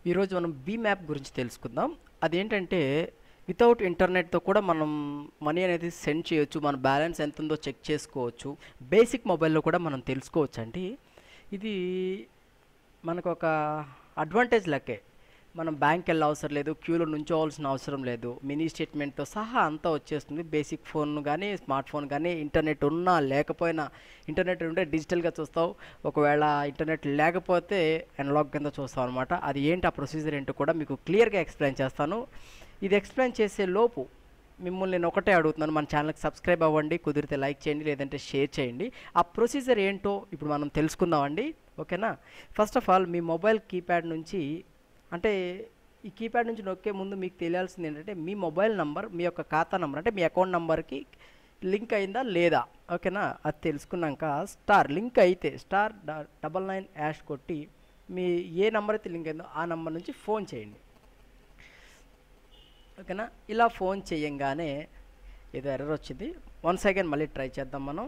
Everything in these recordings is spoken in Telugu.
ఈరోజు మనం బీ మ్యాప్ గురించి తెలుసుకుందాం అదేంటంటే వితౌట్ ఇంటర్నెట్తో కూడా మనం మనీ అనేది సెండ్ చేయొచ్చు మన బ్యాలెన్స్ ఎంత ఉందో చెక్ చేసుకోవచ్చు బేసిక్ మొబైల్లో కూడా మనం తెలుసుకోవచ్చు అండి ఇది మనకు ఒక అడ్వాంటేజ్ లెక్కే మనం బ్యాంక్ వెళ్ళ అవసరం లేదు క్యూలో నుంచోవాల్సిన అవసరం లేదు మినీ స్టేట్మెంట్తో సహా అంతా వచ్చేస్తుంది బేసిక్ ఫోన్ కానీ స్మార్ట్ ఫోన్ కానీ ఇంటర్నెట్ ఉన్నా లేకపోయినా ఇంటర్నెట్ ఉంటే డిజిటల్గా చూస్తావు ఒకవేళ ఇంటర్నెట్ లేకపోతే అనలాగ్ కింద చూస్తావు అనమాట అది ఏంటి ఆ ప్రొసీజర్ ఏంటో కూడా మీకు క్లియర్గా ఎక్స్ప్లెయిన్ చేస్తాను ఇది ఎక్స్ప్లెయిన్ చేసే లోపు మిమ్మల్ని నేను ఒకటే అడుగుతున్నాను మన ఛానల్కి సబ్స్క్రైబ్ అవ్వండి కుదిరితే లైక్ చేయండి లేదంటే షేర్ చేయండి ఆ ప్రొసీజర్ ఏంటో ఇప్పుడు మనం తెలుసుకుందామండి ఓకేనా ఫస్ట్ ఆఫ్ ఆల్ మీ మొబైల్ కీప్యాడ్ నుంచి అంటే ఈ కీప్యాడ్ నుంచి నొక్కే ముందు మీకు తెలియాల్సింది ఏంటంటే మీ మొబైల్ నంబర్ మీ యొక్క ఖాతా నంబర్ అంటే మీ అకౌంట్ నంబర్కి లింక్ అయిందా లేదా ఓకేనా అది తెలుసుకున్నాక స్టార్ లింక్ అయితే స్టార్ డబల్ నైన్ యాష్ కొట్టి మీ ఏ నంబర్ అయితే లింక్ అయిందో ఆ నంబర్ నుంచి ఫోన్ చేయండి ఓకేనా ఇలా ఫోన్ చేయంగానే ఏదో ఎర్రర్ వచ్చింది వన్ సెకండ్ మళ్ళీ ట్రై చేద్దాం మనం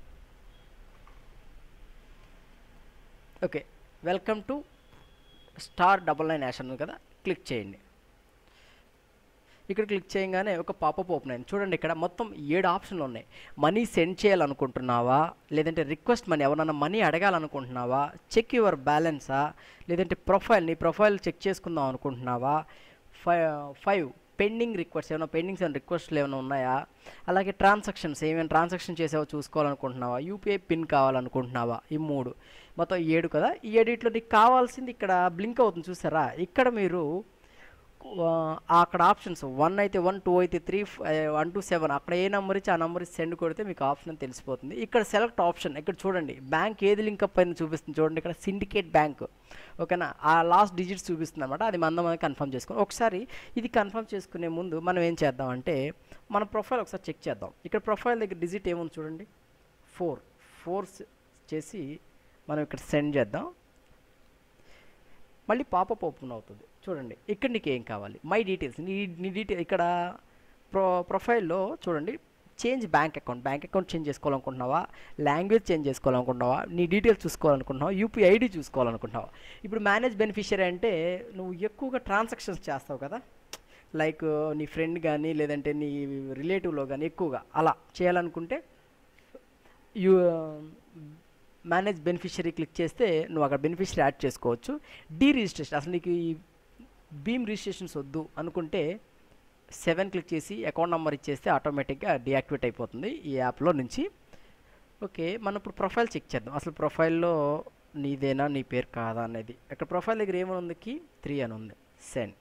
okay welcome to star double nine hash ఉంది కదా క్లిక్ చేయండి ఇక్కడ క్లిక్ చేయగానే ఒక పాపప్ ఓపెన్ అయింది చూడండి ఇక్కడ మొత్తం ఏడు ఆప్షన్లు ఉన్నాయి మనీ సెండ్ చేయాలనుకుంటున్నావా లేదంటే రిక్వెస్ట్ మనీ ఎవరన్నా మనీ అడగాలనుకుంటున్నావా చెక్ యువర్ బ్యాలెన్సా లేదంటే ప్రొఫైల్ నీ ప్రొఫైల్ చెక్ చేసుకుందాం అనుకుంటున్నావా ఫైవ్ ఫైవ్ పెండింగ్ రిక్వెస్ట్ ఏమైనా పెండింగ్స్ ఏమైనా రిక్వెస్ట్లు ఏమైనా ఉన్నాయా అలాగే ట్రాన్సాక్షన్స్ ఏమైనా ట్రాన్సాక్షన్ చేసావో చూసుకోవాలనుకుంటున్నావా యూపీఐ పిన్ కావాలనుకుంటున్నావా ఈ మూడు మొత్తం ఏడు కదా ఈ ఏడిట్లో నీకు కావాల్సింది ఇక్కడ బ్లింక్ అవుతుంది చూసారా ఇక్కడ మీరు ఆ, అక్కడ ఆప్షన్స్ వన్ అయితే వన్ టూ అయితే త్రీ వన్ టు సెవెన్ అక్కడ ఏ నెంబర్ ఇచ్చి ఆ నెంబర్ ఇచ్చి సెండ్ కొడితే మీకు ఆప్షన్ అని తెలిసిపోతుంది ఇక్కడ సెలెక్ట్ ఆప్షన్ ఇక్కడ చూడండి బ్యాంక్ ఏది లింక్ అప్ అయింది చూపిస్తుంది చూడండి ఇక్కడ సిండికేట్ బ్యాంక్ ఓకేనా ఆ లాస్ట్ డిజిట్స్ చూపిస్తుంది అనమాట అది మన మనం కన్ఫర్మ్ చేసుకుని ఒకసారి ఇది కన్ఫర్మ్ చేసుకునే ముందు మనం ఏం చేద్దామంటే మన ప్రొఫైల్ ఒకసారి చెక్ చేద్దాం ఇక్కడ ప్రొఫైల్ దగ్గర డిజిట్ ఏముంది చూడండి ఫోర్ ఫోర్ చేసి మనం ఇక్కడ సెండ్ చేద్దాం మళ్ళీ పాపప్ ఓపెన్ అవుతుంది చూడండి ఇక్కడ నీకు ఏం కావాలి మై డీటెయిల్స్ నీ నీ డీటెయిల్ ఇక్కడ ప్రొ ప్రొఫైల్లో చూడండి change bank account bank account change చేసుకోవాలనుకుంటున్నావా లాంగ్వేజ్ చేంజ్ చేసుకోవాలనుకుంటున్నావా నీ డీటెయిల్స్ చూసుకోవాలనుకుంటున్నావా యూపీఐ ఐడి చూసుకోవాలనుకుంటున్నావా ఇప్పుడు మేనేజ్ బెనిఫిషియరీ అంటే నువ్వు ఎక్కువగా ట్రాన్సాక్షన్స్ చేస్తావు కదా లైక్ నీ ఫ్రెండ్ కానీ లేదంటే నీ రిలేటివ్లో కానీ ఎక్కువగా అలా చేయాలనుకుంటే యూ మేనేజ్ బెనిఫిషరీ క్లిక్ చేస్తే నువ్వు అక్కడ బెనిఫిషరీ యాడ్ చేసుకోవచ్చు డీ రిజిస్ట్రేషన్ అసలు నీకు ఈ భీమ్ రిజిస్ట్రేషన్స్ వద్దు అనుకుంటే సెవెన్ క్లిక్ చేసి అకౌంట్ నెంబర్ ఇచ్చేస్తే ఆటోమేటిక్గా డియాక్టివేట్ అయిపోతుంది ఈ యాప్లో నుంచి ఓకే మనం ఇప్పుడు ప్రొఫైల్ చెక్ చేద్దాం అసలు ప్రొఫైల్లో నీదేనా నీ పేరు కాదా అనేది ఇక్కడ ప్రొఫైల్ దగ్గర ఏమని ఉంది కి త్రీ అని ఉంది సెండ్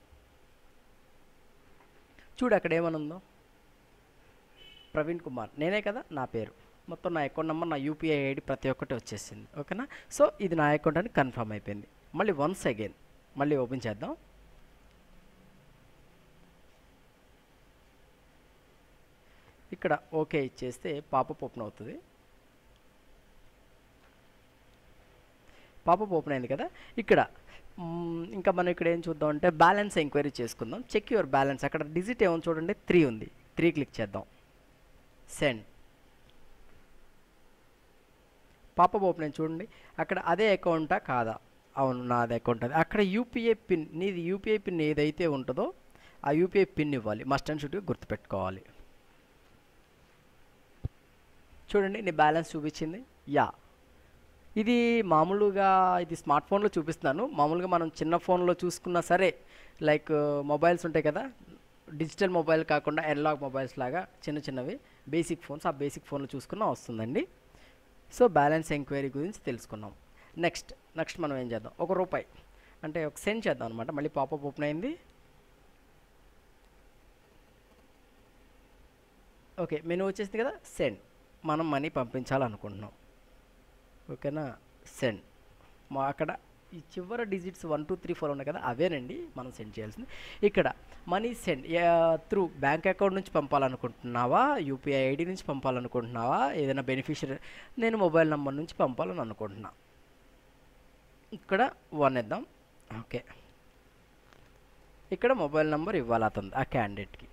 చూడు అక్కడ ఏమని ఉందో ప్రవీణ్ కుమార్ నేనే కదా నా పేరు మొత్తం నా అకౌంట్ నెంబర్ నా యూపీఐ ఐడి ప్రతి ఒక్కటి వచ్చేసింది ఓకేనా సో ఇది నా అకౌంట్ అని కన్ఫర్మ్ అయిపోయింది మళ్ళీ వన్స్ అగైన్ మళ్ళీ ఓపెన్ చేద్దాం ఇక్కడ ఓకే ఇచ్చేస్తే పాపప్ ఓపెన్ అవుతుంది పాపప్ ఓపెన్ అయింది కదా ఇక్కడ మ్మ్, ఇంకా మనం ఇక్కడ ఏం చూద్దాం అంటే బ్యాలెన్స్ ఎంక్వైరీ చేసుకుందాం చెక్ యువర్ బ్యాలెన్స్ అక్కడ డిజిట్ ఏమో చూడండి త్రీ ఉంది త్రీ క్లిక్ చేద్దాం సెండ్ పాపప్ ఓపెన్ అయింది చూడండి అక్కడ అదే అకౌంటా కాదా అవును నాది అకౌంట్ అది అక్కడ యూపీఐ పిన్ నీది యూపీఐ పిన్ ఏదైతే ఉంటుందో ఆ యూపీఐ పిన్ ఇవ్వాలి మస్ట్ అండ్ షుడ్గా గుర్తుపెట్టుకోవాలి చూడండి నీ బ్యాలెన్స్ చూపించింది యా ఇది మామూలుగా ఇది స్మార్ట్ ఫోన్లో చూపిస్తున్నాను మామూలుగా మనం చిన్న ఫోన్లో చూసుకున్నా సరే లైక్ మొబైల్స్ ఉంటాయి కదా డిజిటల్ మొబైల్ కాకుండా ఎన్లాగ్ మొబైల్స్ లాగా చిన్న చిన్నవి బేసిక్ ఫోన్స్ ఆ బేసిక్ ఫోన్లో చూసుకున్నా వస్తుందండి సో బ్యాలెన్స్ ఎంక్వైరీ గురించి తెలుసుకున్నాం నెక్స్ట్ నెక్స్ట్ మనం ఏం చేద్దాం ఒక రూపాయి అంటే ఒక సెండ్ చేద్దాం అనమాట మళ్ళీ పాపప్ ఓపెన్ అయింది ఓకే మెనూ వచ్చేసింది కదా సెండ్ మనం మనీ పంపించాలనుకుంటున్నాం ఓకేనా సెండ్ మా అక్కడ ఈ చివరి digits one two three four ఉన్నాయి కదా అవేనండి మనం సెండ్ చేయాల్సింది ఇక్కడ money send through bank account నుంచి పంపాలనుకుంటున్నావా యూపీఐ ఐడి నుంచి పంపాలనుకుంటున్నావా ఏదైనా బెనిఫిషియరీ నేను మొబైల్ నెంబర్ నుంచి పంపాలని అనుకుంటున్నా ఇక్కడ వన్ ఇద్దాం ఓకే ఇక్కడ మొబైల్ నెంబర్ ఇవ్వాలి అతను ఆ క్యాండిడేట్కి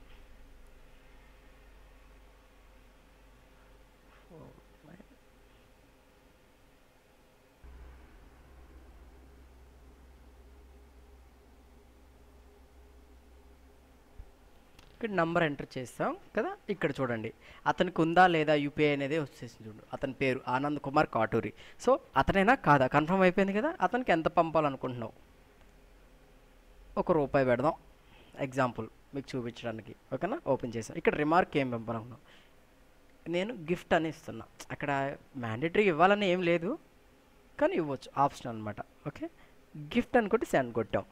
ఇక్కడ నంబర్ ఎంటర్ చేస్తాం కదా ఇక్కడ చూడండి అతనికి ఉందా లేదా యూపీఐ అనేది వచ్చేసింది చూడు అతని పేరు ఆనంద్ కుమార్ కాటూరి సో అతనైనా కాదా కన్ఫర్మ్ అయిపోయింది కదా అతనికి ఎంత పంపాలనుకుంటున్నావు ఒక రూపాయి పెడదాం ఎగ్జాంపుల్ మీకు చూపించడానికి ఓకేనా ఓపెన్ చేసాం ఇక్కడ రిమార్క్ ఏం పంపాలనుకున్నాం నేను గిఫ్ట్ అని ఇస్తున్నా అక్కడ మ్యాండేటరీ ఇవ్వాలని ఏం లేదు కానీ ఇవ్వచ్చు ఆప్షన్ అనమాట ఓకే గిఫ్ట్ అనుకుంటే సెండ్ కొట్టాం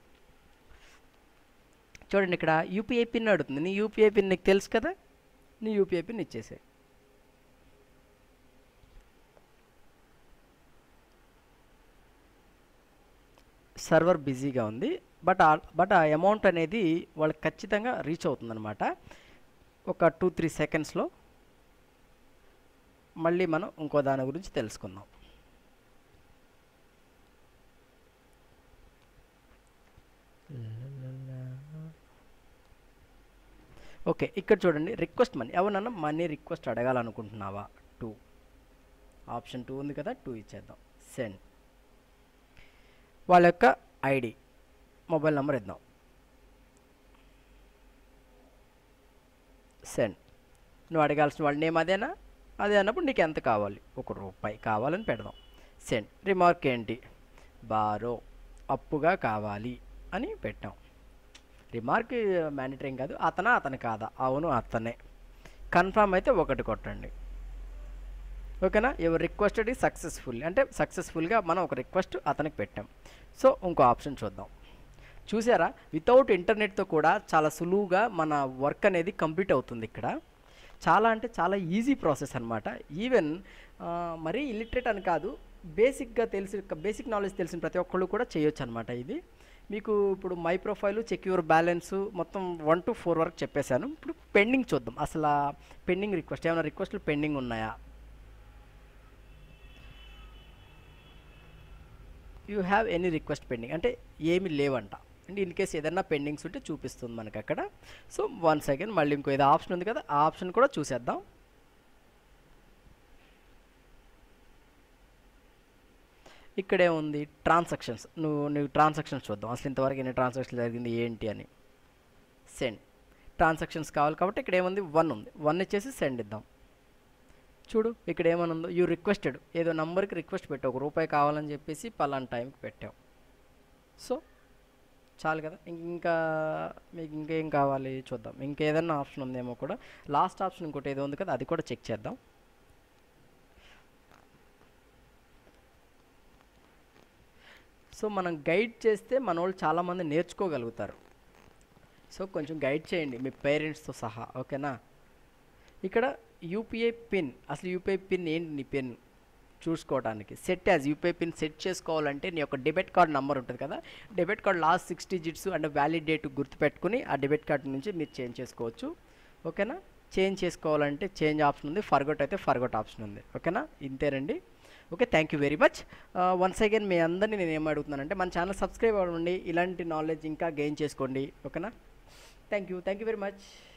చూడండి ఇక్కడ యూపీఐ పిన్ అడుగుతుంది నీ యూపీఐ పిన్ నీకు తెలుసు కదా నీ యూపీఐ పిన్ ఇచ్చేసే సర్వర్ బిజీగా ఉంది బట్ ఆ బట్ ఆ అమౌంట్ అనేది వాళ్ళకి ఖచ్చితంగా రీచ్ అవుతుందన్నమాట ఒక టూ త్రీ సెకండ్స్లో మళ్ళీ మనం ఇంకో దాని గురించి తెలుసుకుందాం ఓకే ఇక్కడ చూడండి రిక్వెస్ట్ మనీ ఎవరన్నా మనీ రిక్వెస్ట్ అడగాలనుకుంటున్నావా టూ ఆప్షన్ టూ ఉంది కదా టూ ఇచ్చేద్దాం సెండ్ వాళ్ళ యొక్క ఐడి మొబైల్ నెంబర్ ఇద్దాం సెండ్ నువ్వు అడగాల్సిన వాళ్ళ నేమ్ అదేనా అదే అన్నప్పుడు నీకు ఎంత కావాలి ఒక రూపాయి కావాలని పెడదాం సెండ్ రిమార్క్ ఏంటి బారో అప్పుగా కావాలి అని పెట్టాం రిమార్క్ మ్యాండేటరీ కాదు అతనా అతను కాదా అవును అతనే కన్ఫర్మ్ అయితే ఒకటి కొట్టండి ఓకేనా ఎవరు రిక్వెస్టెడ్ సక్సెస్ఫుల్ అంటే సక్సెస్ఫుల్గా మనం ఒక రిక్వెస్ట్ అతనికి పెట్టాం సో ఇంకో ఆప్షన్ చూద్దాం చూసారా వితౌట్ ఇంటర్నెట్తో కూడా చాలా సులువుగా మన వర్క్ అనేది కంప్లీట్ అవుతుంది ఇక్కడ చాలా అంటే చాలా ఈజీ ప్రాసెస్ అనమాట ఈవెన్ మరీ ఇల్లిటరేట్ అని కాదు బేసిక్గా తెలిసి బేసిక్ నాలెడ్జ్ తెలిసిన ప్రతి ఒక్కళ్ళు కూడా చేయొచ్చు అనమాట ఇది మీకు ఇప్పుడు my profile check your balance మొత్తం వన్ టు ఫోర్ వరకు చెప్పేశాను ఇప్పుడు పెండింగ్ చూద్దాం అసలు పెండింగ్ రిక్వెస్ట్ ఏమైనా రిక్వెస్ట్లు పెండింగ్ ఉన్నాయా you have any request pending అంటే ఏమి లేవంట అంటే ఇన్ కేస్ ఏదైనా పెండింగ్స్ ఉంటే చూపిస్తుంది మనకి అక్కడ సో వన్ సెకండ్ మళ్ళీ ఇంకో ఏదో ఆప్షన్ ఉంది కదా ఆ ఆప్షన్ కూడా చూసేద్దాం ఇక్కడే ఉంది ట్రాన్సాక్షన్స్ నువ్వు నువ్వు ట్రాన్సాక్షన్స్ చూద్దాం అసలు ఇంతవరకు ఎన్ని ట్రాన్సాక్షన్ జరిగింది ఏంటి అని సెండ్ ట్రాన్సాక్షన్స్ కావాలి కాబట్టి ఇక్కడ ఏముంది వన్ ఉంది వన్ ఇచ్చేసి సెండ్ ఇద్దాం చూడు ఇక్కడ ఏమని ఉందో యూ రిక్వెస్టెడ్ ఏదో నంబర్కి రిక్వెస్ట్ పెట్టావు ఒక రూపాయి కావాలని చెప్పేసి పలానా టైంకి పెట్టావు సో చాలు కదా ఇం- ఇంకా మీకు ఇంకేం కావాలి చూద్దాం ఇంకేదన్నా ఆప్షన్ ఉందేమో కూడా లాస్ట్ ఆప్షన్ ఇంకోటి ఏదో ఉంది కదా అది కూడా చెక్ చేద్దాం సో మనం గైడ్ చేస్తే మన వాళ్ళు చాలామంది నేర్చుకోగలుగుతారు సో కొంచెం గైడ్ చేయండి మీ పేరెంట్స్తో సహా ఓకేనా ఇక్కడ యూపీఐ పిన్ అసలు యూపీఐ పిన్ ఏంటి నీ పిన్ చూసుకోవడానికి set as UPI pin set చేసుకోవాలంటే నీ యొక్క డెబిట్ కార్డ్ నెంబర్ ఉంటుంది కదా debit card last six digits and valid date గుర్తుపెట్టుకుని ఆ డెబిట్ కార్డ్ నుంచి మీరు చేంజ్ చేసుకోవచ్చు ఓకేనా చేంజ్ చేసుకోవాలంటే చేంజ్ ఆప్షన్ ఉంది ఫర్గొట్ అయితే ఫర్గొట్ ఆప్షన్ ఉంది ఓకేనా ఇంతేనండి okay thank you very much once again మీ అందరినీ నేను ఏం అడుగుతున్నానంటే మన ఛానల్ సబ్స్క్రైబ్ అవ్వండి ఇలాంటి నాలెడ్జ్ ఇంకా గెయిన్ చేసుకోండి ఓకేనా thank you thank you very much